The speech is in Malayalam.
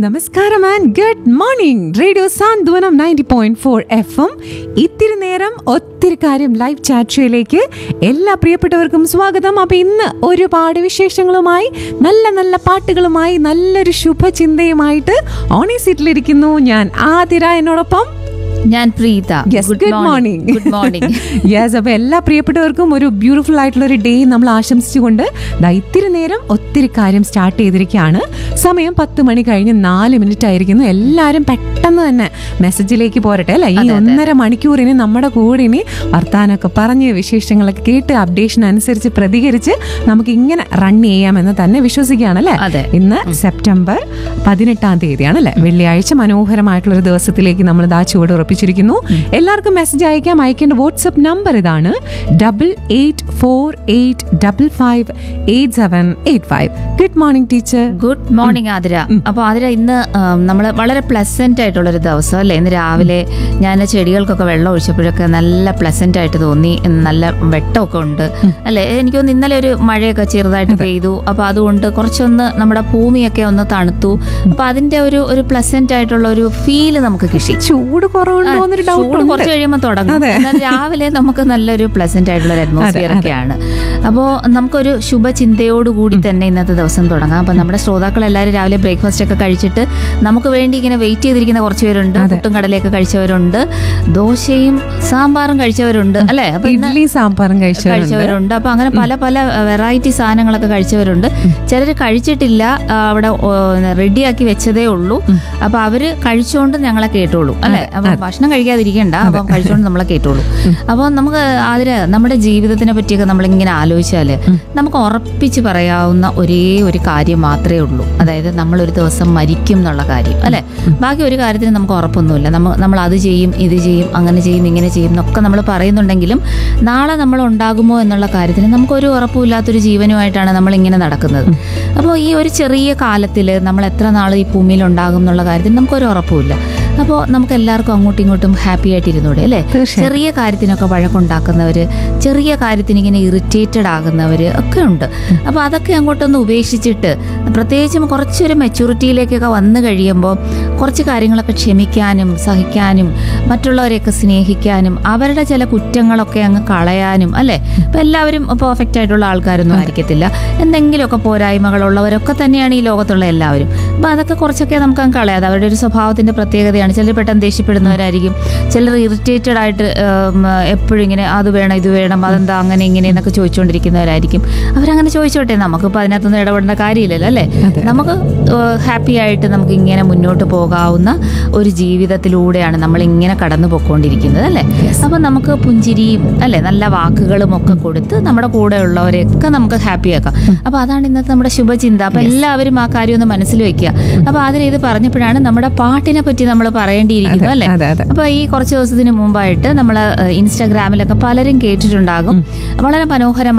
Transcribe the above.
നമസ്കാരം and good morning radio Santhwanam ninety point four F M ഇത്തിരി നേരം ഒത്തിരി കാര്യം ലൈവ് ചാറ്റ് ഷോയിലേക്ക് എല്ലാ പ്രിയപ്പെട്ടവർക്കും സ്വാഗതം അപ്പൊ ഇന്ന് ഒരുപാട് വിശേഷങ്ങളുമായി നല്ല നല്ല പാട്ടുകളുമായി നല്ലൊരു ശുഭചിന്തയുമായിട്ട് ഓണി സീറ്റിലിരിക്കുന്നു ഞാൻ ആതിര എന്നോടൊപ്പം ഞാൻ Preetha Yes, good morning. Good morning yes അപ്പൊ എല്ലാ പ്രിയപ്പെട്ടവർക്കും ഒരു ബ്യൂട്ടിഫുൾ ആയിട്ടുള്ള ഒരു ഡേ നമ്മൾ ആശംസിച്ചുകൊണ്ട് ദാ ഇത്തിരി നേരം ഒത്തിരി കാര്യം സ്റ്റാർട്ട് ചെയ്തിരിക്കുകയാണ് സമയം പത്ത് മണി കഴിഞ്ഞ് നാല് മിനിറ്റ് ആയിരിക്കുന്നു എല്ലാവരും പെട്ടെന്ന് തന്നെ മെസ്സേജിലേക്ക് പോരട്ടെ അല്ലെ ഈ ഒന്നര മണിക്കൂറിന് നമ്മുടെ കൂടെ ഇനി വർത്താനമൊക്കെ പറഞ്ഞ് വിശേഷങ്ങളൊക്കെ കേട്ട് അപ്ഡേഷൻ അനുസരിച്ച് പ്രതികരിച്ച് നമുക്ക് ഇങ്ങനെ റൺ ചെയ്യാമെന്ന് തന്നെ വിശ്വസിക്കുകയാണ് അല്ലേ അതെ. ഇന്ന് സെപ്റ്റംബർ പതിനെട്ടാം തീയതിയാണ് അല്ലെ വെള്ളിയാഴ്ച മനോഹരമായിട്ടുള്ള ഒരു ദിവസത്തിലേക്ക് നമ്മൾ ദാ ചുവട് ഉറപ്പിച്ചിരിക്കുന്നു എല്ലാവർക്കും മെസ്സേജ് അയക്കാം അയക്കേണ്ട വാട്സപ്പ് നമ്പർ ഇതാണ് double eight four eight double five eight seven eight five good morning teacher good morning Athira അപ്പൊ ആതിര ഇന്ന് നമ്മൾ വളരെ പ്ലസന്റ് ആയിട്ടുള്ള ഒരു ദിവസം അല്ലേ ഇന്ന് രാവിലെ ഞാൻ ചെടികൾക്കൊക്കെ വെള്ളം ഒഴിച്ചപ്പോഴൊക്കെ നല്ല പ്ലസന്റ് ആയിട്ട് തോന്നി നല്ല വെട്ടമൊക്കെ ഉണ്ട് അല്ലേ എനിക്ക് തോന്നുന്നു ഇന്നലെ ഒരു മഴയൊക്കെ ചെറുതായിട്ട് പെയ്തു അപ്പൊ അതുകൊണ്ട് കുറച്ചൊന്ന് നമ്മുടെ ഭൂമിയൊക്കെ ഒന്ന് തണുത്തു അപ്പൊ അതിന്റെ ഒരു ഒരു പ്ലസന്റ് ആയിട്ടുള്ള ഒരു ഫീല് നമുക്ക് കിട്ടി ചൂട് കുറവുണ്ടോ എന്നൊരു ഡൗട്ട് ചൂട് കുറച്ച് കഴിയുമ്പോൾ തുടങ്ങും അതെ. എന്നാൽ രാവിലെ നമുക്ക് നല്ലൊരു പ്ലസന്റ് ആയിട്ടുള്ള ഒരു അറ്റ്മോസ്ഫിയർ ഒക്കെയാണ് അപ്പോൾ നമുക്കൊരു ശുഭചിന്തയോടുകൂടി തന്നെ ഇന്നത്തെ ദിവസം തുടങ്ങാം അപ്പൊ നമ്മുടെ ശ്രോതാക്കൾ എല്ലാവരും രാവിലെ ബ്രേക്ക്ഫാസ്റ്റ് ഒക്കെ കഴിച്ചിട്ട് നമുക്ക് വേണ്ടി ഇങ്ങനെ വെയിറ്റ് ചെയ്തിരിക്കുന്ന കുറച്ച് പേരുണ്ട് പുട്ടും കടലയൊക്കെ കഴിച്ചവരുണ്ട് ദോശയും സാമ്പാറും കഴിച്ചവരുണ്ട് അല്ലേ അപ്പൊ ഇന്ന് ഇഡ്ലി സാമ്പാറും കഴിച്ചവരുണ്ട് കഴിച്ചവരുണ്ട് അപ്പൊ അങ്ങനെ പല പല വെറൈറ്റി സാധനങ്ങളൊക്കെ കഴിച്ചവരുണ്ട് ചിലർ കഴിച്ചിട്ടില്ല ആ, അവിടെ റെഡിയാക്കി വെച്ചതേ ഉള്ളൂ അപ്പൊ അവര് കഴിച്ചോണ്ട് ഞങ്ങളെ കേട്ടോളൂ അല്ലെ അപ്പൊ ഭക്ഷണം കഴിക്കാതിരിക്കണ്ട അപ്പം കഴിച്ചോണ്ട് നമ്മളെ കേട്ടോളൂ അപ്പൊ നമുക്ക് അതിന് നമ്മുടെ ജീവിതത്തിനെ പറ്റിയൊക്കെ നമ്മളിങ്ങനെ ആലോചിച്ചാല് നമുക്ക് ഉറപ്പിച്ച് പറയാവുന്ന ഒരേ ഒരു കാര്യം മാത്രമേ ഉള്ളൂ അതായത് നമ്മൾ ഒരു ദിവസം മരിക്കും എന്നുള്ള കാര്യം അല്ലെ ബാക്കി ഒരു കാര്യത്തിന് നമുക്ക് ഉറപ്പൊന്നുമില്ല നമ്മൾ നമ്മൾ അത് ചെയ്യും ഇത് ചെയ്യും അങ്ങനെ ചെയ്യും ഇങ്ങനെ ചെയ്യും എന്നൊക്കെ നമ്മൾ പറയുന്നുണ്ടെങ്കിലും നാളെ നമ്മൾ ഉണ്ടാകുമോ എന്നുള്ള കാര്യത്തിന് നമുക്കൊരു ഉറപ്പുമില്ലാത്തൊരു ജീവനുമായിട്ടാണ് നമ്മൾ ഇങ്ങനെ നടക്കുന്നത് അപ്പോൾ ഈ ഒരു ചെറിയ കാലത്തിൽ നമ്മൾ എത്ര നാൾ ഈ ഭൂമിയിൽ ഉണ്ടാകും എന്നുള്ള കാര്യത്തിൽ നമുക്കൊരു ഉറപ്പുമില്ല അപ്പോൾ നമുക്ക് എല്ലാവർക്കും അങ്ങോട്ടും ഇങ്ങോട്ടും ഹാപ്പി ആയിട്ടിരുന്നൂടെ അല്ലേ തീർച്ചയായും. ചെറിയ കാര്യത്തിനൊക്കെ വഴക്കുണ്ടാക്കുന്നവര് ചെറിയ കാര്യത്തിന് ഇങ്ങനെ ഇറിറ്റേറ്റഡ് ആകുന്നവര് ഒക്കെ ഉണ്ട് അപ്പോൾ അതൊക്കെ അങ്ങോട്ടൊന്ന് ഉപേക്ഷിച്ചിട്ട് പ്രത്യേകിച്ചും കുറച്ചൊരു മെച്യൂരിറ്റിയിലേക്കൊക്കെ വന്നു കഴിയുമ്പോൾ കുറച്ച് കാര്യങ്ങളൊക്കെ ക്ഷമിക്കാനും സഹിക്കാനും മറ്റുള്ളവരെയൊക്കെ സ്നേഹിക്കാനും അവരുടെ ചില കുറ്റങ്ങളൊക്കെ അങ്ങ് കളയാനും അല്ലേ ഇപ്പം എല്ലാവരും പെർഫെക്റ്റ് ആയിട്ടുള്ള ആൾക്കാരൊന്നും ആയിരിക്കത്തില്ല എന്തെങ്കിലുമൊക്കെ പോരായ്മകളുള്ളവരൊക്കെ തന്നെയാണ് ഈ ലോകത്തുള്ള എല്ലാവരും അപ്പം അതൊക്കെ കുറച്ചൊക്കെ നമുക്ക് അങ്ങ് കളയാതെ അവരുടെ ഒരു സ്വഭാവത്തിന്റെ പ്രത്യേകതയാണ് ചിലർ പെട്ടെന്ന് ദേഷ്യപ്പെടുന്നവരായിരിക്കും ചിലർ ഇറിറ്റേറ്റഡ് ആയിട്ട് എപ്പോഴും ഇങ്ങനെ അത് വേണം ഇത് വേണം അതെന്താ അങ്ങനെ ഇങ്ങനെ എന്നൊക്കെ ചോദിച്ചുകൊണ്ടിരിക്കുന്നവരായിരിക്കും അവരങ്ങനെ ചോദിച്ചോട്ടെ നമുക്കിപ്പോൾ അതിനകത്തൊന്നും ഇടപെടേണ്ട കാര്യമില്ലല്ലോ അല്ലേ നമുക്ക് ഹാപ്പി ആയിട്ട് നമുക്ക് ഇങ്ങനെ മുന്നോട്ട് പോകാവുന്ന ഒരു ജീവിതത്തിലൂടെയാണ് നമ്മൾ ഇങ്ങനെ കടന്നു പോയിക്കൊണ്ടിരിക്കുന്നത് അല്ലേ അപ്പം നമുക്ക് പുഞ്ചിരിയും അല്ലേ നല്ല വാക്കുകളും ഒക്കെ കൊടുത്ത് നമ്മുടെ കൂടെ ഉള്ളവരെയൊക്കെ നമുക്ക് ഹാപ്പി ആക്കാം അപ്പം അതാണ് ഇന്നത്തെ നമ്മുടെ ശുഭചിന്ത അപ്പം എല്ലാവരും ആ കാര്യം ഒന്ന് മനസ്സിൽ വെക്കുക അപ്പം അതിൽ ഇത് പറഞ്ഞപ്പോഴാണ് നമ്മുടെ പാട്ടിനെ പറ്റി നമ്മൾ പറയേണ്ടിയിരിക്കുന്നത് അല്ലേ അതെ അതെ അപ്പൊ ഈ കുറച്ച് ദിവസത്തിന് മുമ്പായിട്ട് നമ്മൾ ഇൻസ്റ്റാഗ്രാമിലൊക്കെ പലരും കേട്ടിട്ടുണ്ടാകും വളരെ മനോഹരമായ